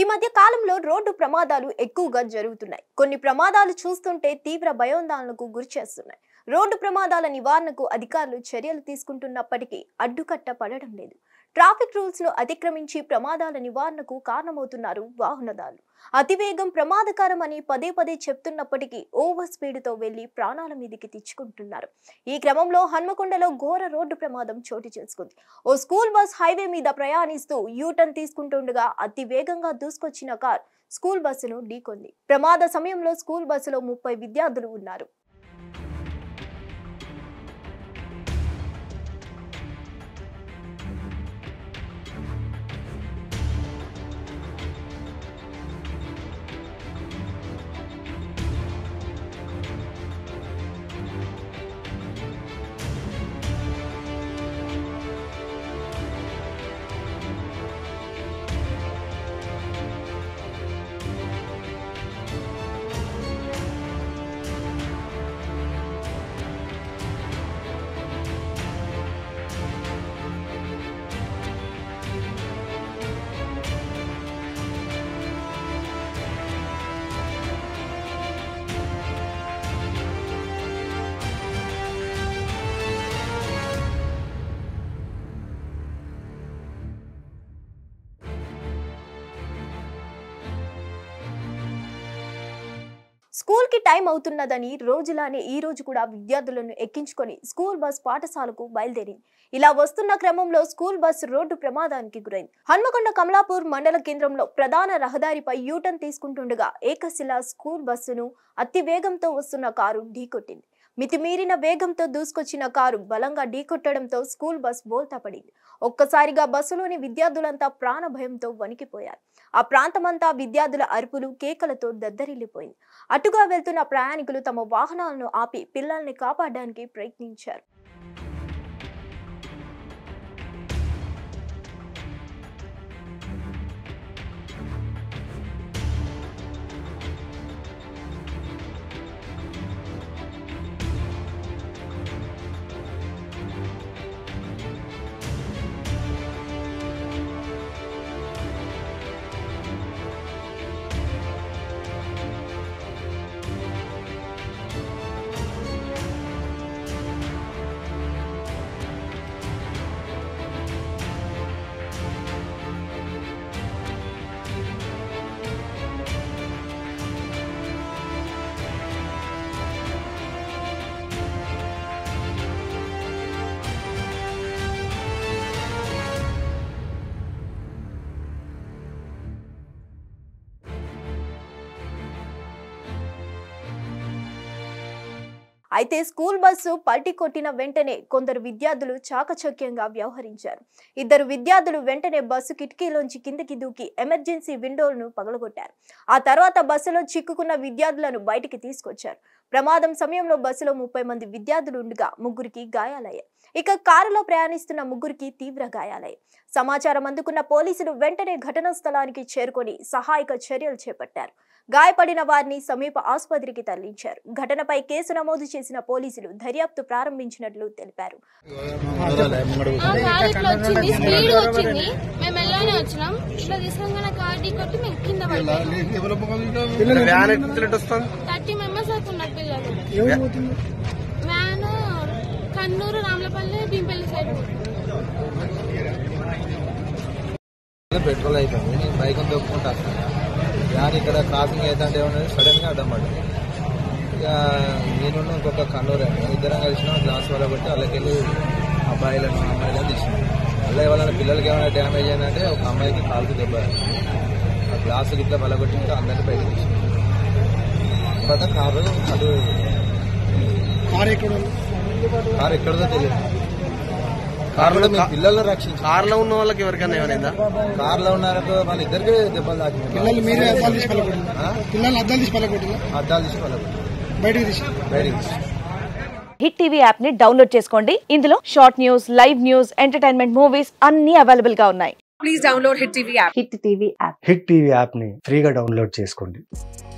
ఈ మధ్య కాలంలో రోడ్డు ప్రమాదాలు ఎక్కువగా జరుగుతున్నాయి కొన్ని ప్రమాదాలు చూస్తుంటే తీవ్ర భయోందోళనకు గురిచేస్తున్నాయి రోడ్డు ప్రమాదాల నివారణకు అధికారులు చర్యలు తీసుకుంటున్నప్పటికీ అడ్డుకట్ట పడడం లేదు ట్రాఫిక్ రూల్స్ ను అతిక్రమించి ప్రమాదాల నివారణకు కారణమవుతున్నారు వాహనదారులు అతివేగం ప్రమాదకరం అని పదే పదే చెప్తున్నప్పటికీ ఓవర్ స్పీడ్ తో వెళ్లి ప్రాణాల మీదికి తెచ్చుకుంటున్నారు ఈ క్రమంలో హన్మకొండలో ఘోర రోడ్డు ప్రమాదం చోటు చేసుకుంది ఓ స్కూల్ బస్ హైవే మీద ప్రయాణిస్తూ యూటర్న్ తీసుకుంటుండగా అతి వేగంగా దూసుకొచ్చిన కార్ స్కూల్ బస్సును ఢీకొంది ప్రమాద సమయంలో స్కూల్ బస్సులో ముప్పై విద్యార్థులు ఉన్నారు స్కూల్ కి టైం అవుతున్నదని రోజులానే ఈ రోజు కూడా విద్యార్థులను ఎక్కించుకొని స్కూల్ బస్ పాఠశాలకు బయలుదేరింది ఇలా వస్తున్న క్రమంలో స్కూల్ బస్ రోడ్డు ప్రమాదానికి గురైంది హన్మకొండ కమలాపూర్ మండల కేంద్రంలో ప్రధాన రహదారిపై యూటర్న్ తీసుకుంటుండగా ఏకశిల స్కూల్ బస్సును అతి వేగంతో వస్తున్న కారు ఢీకొట్టింది మితిమీరిన వేగంతో దూసుకొచ్చిన కారు బలంగా ఢీకొట్టడంతో స్కూల్ బస్ బోల్తా పడింది ఒక్కసారిగా బస్సులోని విద్యార్థులంతా ప్రాణ భయంతో వణికిపోయారు ఆ ప్రాంతమంతా విద్యార్థుల అరుపులు కేకలతో దద్దరిల్లిపోయింది అటుగా వెళ్తున్న ప్రయాణికులు తమ వాహనాలను ఆపి పిల్లల్ని కాపాడడానికి ప్రయత్నించారు అయితే స్కూల్ బస్సు పల్టీ కొట్టిన వెంటనే కొందరు విద్యార్థులు చాకచక్యంగా వ్యవహరించారు ఇద్దరు విద్యార్థులు వెంటనే బస్సు కిటికీలోంచి కిందకి దూకి ఎమర్జెన్సీ విండోలను పగలగొట్టారు ఆ తర్వాత బస్సులో చిక్కుకున్న విద్యార్థులను బయటికి తీసుకొచ్చారు ప్రమాదం సమయంలో బస్సులో ముప్పై మంది విద్యార్థులు ఉండగా ముగ్గురికి గాయాలయ్యాయి ఇక కారులో ప్రయాణిస్తున్న ముగ్గురికి తీవ్ర గాయాలయ్యాయి సమాచారం అందుకున్న పోలీసులు వెంటనే ఘటనా స్థలానికి చేరుకొని సహాయక చర్యలు చేపట్టారు గాయపడిన వారిని సమీప ఆసుపత్రికి తరలించారు ఘటనపై కేసు నమోదు చేసిన పోలీసులు దర్యాప్తు ప్రారంభించినట్లు తెలిపారు ఆ కార్ ఇట్లా వచ్చింది స్పీడ్ వచ్చింది మేము వెళ్ళానే వచ్చినాం ఇట్లా తీసుకుని కార్ ఢీ కొట్టి మేము కింద పడిపోయాం వ్యాన్ ఎట్లా వస్తాం థర్టీ మెంబర్స్ వరకు ఉన్నారు పిల్లలు van Kannur Ramalapalli Bheempalli side petrol అయిపోయింది నేను బైక్ తొక్కుంటా వస్తాను వ్యాన్ ఇక్కడ క్రాసింగ్ అవుతుంటే ఉన్నది సడన్ గా అడ్డం పడ్డది ఇక నేను ఇంకొక కన్నూరు ఇద్దరం కలిసిన గ్లాస్ వల్ల కొట్టి వాళ్ళకి వెళ్ళి అబ్బాయిలను అమ్మాయిలను తీసినాం అలా వాళ్ళ పిల్లలకి ఏమైనా డ్యామేజ్ అయిందంటే ఒక అమ్మాయికి కాలుకి దెబ్బ ఆ గ్లాసు ఇట్లా బలగొట్టి ఇంకా అందరినీ బయట తీసినాం తర్వాత కారు అటు కారు ఎక్కడదో తెలియదు కారులో మీ పిల్లల్ని రక్షించారు కార్లో ఉన్న వాళ్ళకి ఎవరికైనా ఏమైనా కార్లో ఉన్నారో వాళ్ళ ఇద్దరికి దెబ్బలు తాకింది పిల్లలు మీరే అద్దాలు తీసి పలకొట్టిన ఆ? పిల్లల్ని అద్దాలు తీసి పలకొట్టిన అద్దాలు తీసి వాళ్ళకు బయటకు తీసి బయటికి తీసి. హిట్ టీవీ యాప్ ని డౌన్లోడ్ చేసుకోండి ఇందులో short news live news entertainment movies అన్ని అవైలబుల్ గా ఉన్నాయి please download Hit TV app. Hit TV app Hit TV యాప్ని ఫ్రీగా డౌన్లోడ్ చేసుకోండి